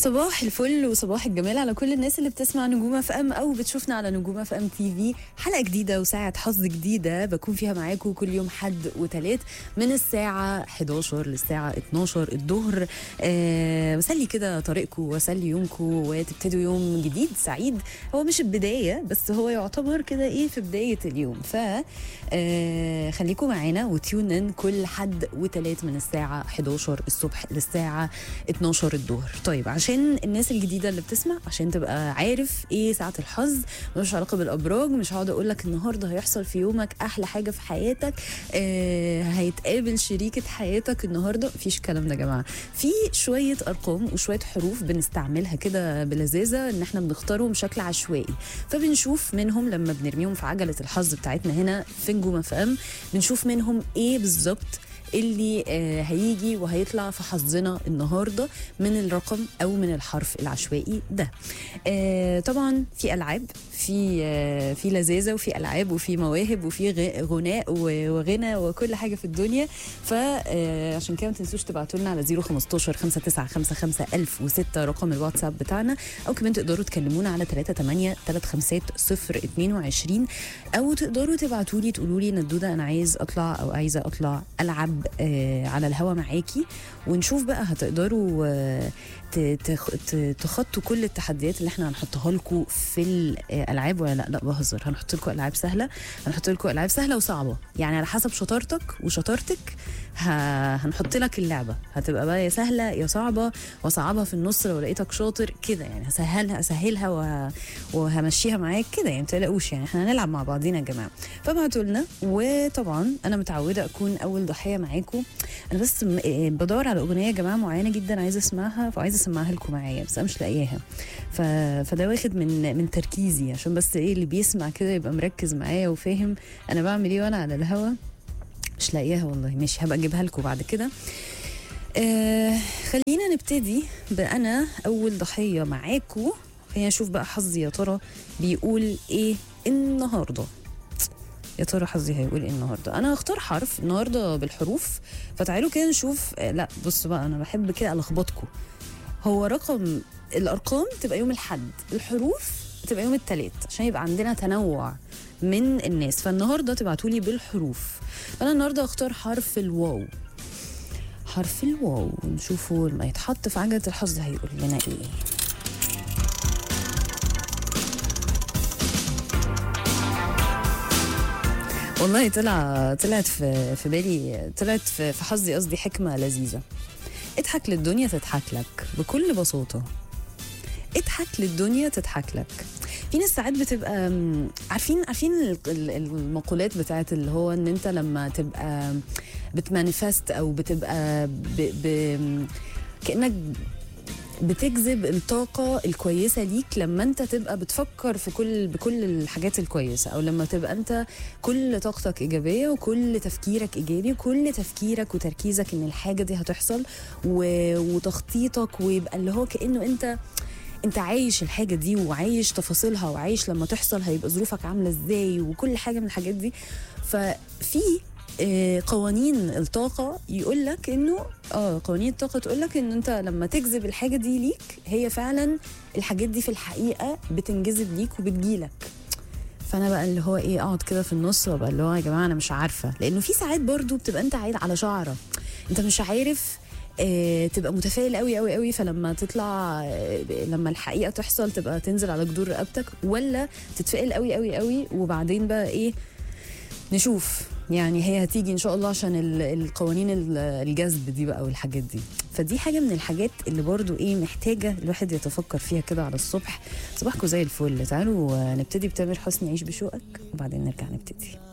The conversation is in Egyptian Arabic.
صباح الفل وصباح الجمال على كل الناس اللي بتسمع نجوم اف ام او بتشوفنا على نجوم اف ام تي في حلقه جديده وساعه حظ جديده بكون فيها معاكم كل يوم حد وتلات من الساعه 11 للساعه 12 الظهر آه بسلي كده طريقكم واسلي يومكم وتبتدوا يوم جديد سعيد هو مش البدايه بس هو يعتبر كده ايه في بدايه اليوم ف آه خليكم معانا وتيون ان كل حد وتلات من الساعه 11 الصبح للساعه 12 الظهر طيب عشان الناس الجديده اللي بتسمع عشان تبقى عارف ايه ساعه الحظ ملوش علاقه بالابراج مش هقعد اقول لك النهارده هيحصل في يومك احلى حاجه في حياتك آه هيتقابل شريكه حياتك النهارده مفيش الكلام ده يا جماعه في شويه ارقام وشويه حروف بنستعملها كده بلذاذه ان احنا بنختارهم بشكل عشوائي فبنشوف منهم لما بنرميهم في عجله الحظ بتاعتنا هنا في نجوم اف ام بنشوف منهم ايه بالظبط اللي آه هيجي وهيطلع في حظنا النهارده من الرقم او من الحرف العشوائي ده. آه طبعا في العاب في آه في لذاذه وفي العاب وفي مواهب وفي غناء وغنى وكل حاجه في الدنيا فعشان كده ما تنسوش تبعتوا لنا على 015 5955 1006 رقم الواتساب بتاعنا او كمان تقدروا تكلمونا على 38 35 022 او تقدروا تبعتوا لي تقولوا لي ندوده انا عايز اطلع او عايزه اطلع العب آه على الهوا معاكي ونشوف بقى هتقدروا آه تخطوا كل التحديات اللي احنا هنحطها لكم في الالعاب ولا لا لا بهزر هنحط لكم العاب سهله هنحط لكم العاب سهله وصعبه يعني على حسب شطارتك وشطارتك هنحط لك اللعبه هتبقى بقى يا سهله يا صعبه وصعبها في النص لو لقيتك شاطر كده يعني هسهلها اسهلها وه... وهمشيها معاك كده يعني ما تقلقوش يعني احنا هنلعب مع بعضينا يا جماعه فابعتوا لنا وطبعا انا متعوده اكون اول ضحيه معاكم انا بس بدور على اغنيه يا جماعه معينه جدا عايزه اسمعها فعايزه اسمعها لكم معايا بس انا مش لاقياها ف... فده واخد من من تركيزي عشان بس ايه اللي بيسمع كده يبقى مركز معايا وفاهم انا بعمل ايه وانا على الهوا مش لاقياها والله ماشي هبقى اجيبها لكم بعد كده آه خلينا نبتدي بانا اول ضحيه معاكم خلينا نشوف بقى حظي يا ترى بيقول ايه النهارده يا ترى حظي هيقول ايه النهارده انا هختار حرف النهارده بالحروف فتعالوا كده نشوف آه لا بصوا بقى انا بحب كده الخبطكم هو رقم الارقام تبقى يوم الحد الحروف تبقى يوم الثلاث عشان يبقى عندنا تنوع من الناس فالنهارده تبعتوا لي بالحروف انا النهارده اختار حرف الواو حرف الواو نشوفوا لما يتحط في عجله الحظ هيقول لنا ايه والله طلع طلعت في في بالي طلعت في, في حظي قصدي حكمه لذيذه اضحك للدنيا تضحك لك بكل بساطه اضحك للدنيا تضحك لك في ناس ساعات بتبقى عارفين عارفين المقولات بتاعت اللي هو ان انت لما تبقى بتمانيفست او بتبقى ب ب كانك بتجذب الطاقة الكويسة ليك لما انت تبقى بتفكر في كل بكل الحاجات الكويسة او لما تبقى انت كل طاقتك ايجابية وكل تفكيرك ايجابي وكل تفكيرك وتركيزك ان الحاجة دي هتحصل وتخطيطك ويبقى اللي هو كأنه انت انت عايش الحاجة دي وعايش تفاصيلها وعايش لما تحصل هيبقى ظروفك عاملة ازاي وكل حاجة من الحاجات دي ففي قوانين الطاقة يقول لك انه اه قوانين الطاقة تقول لك ان انت لما تجذب الحاجة دي ليك هي فعلا الحاجات دي في الحقيقة بتنجذب ليك وبتجيلك فانا بقى اللي هو ايه اقعد كده في النص وابقى اللي هو يا جماعه انا مش عارفه لانه في ساعات برضو بتبقى انت عايد على شعره انت مش عارف آه تبقى متفائل قوي قوي قوي فلما تطلع آه لما الحقيقه تحصل تبقى تنزل على جدور رقبتك ولا تتفائل قوي قوي قوي وبعدين بقى ايه نشوف يعني هي هتيجي ان شاء الله عشان القوانين الجذب دي بقى والحاجات دي فدي حاجه من الحاجات اللي برضو ايه محتاجه الواحد يتفكر فيها كده على الصبح صباحكم زي الفل تعالوا نبتدي بتامر حسني عيش بشوقك وبعدين نرجع نبتدي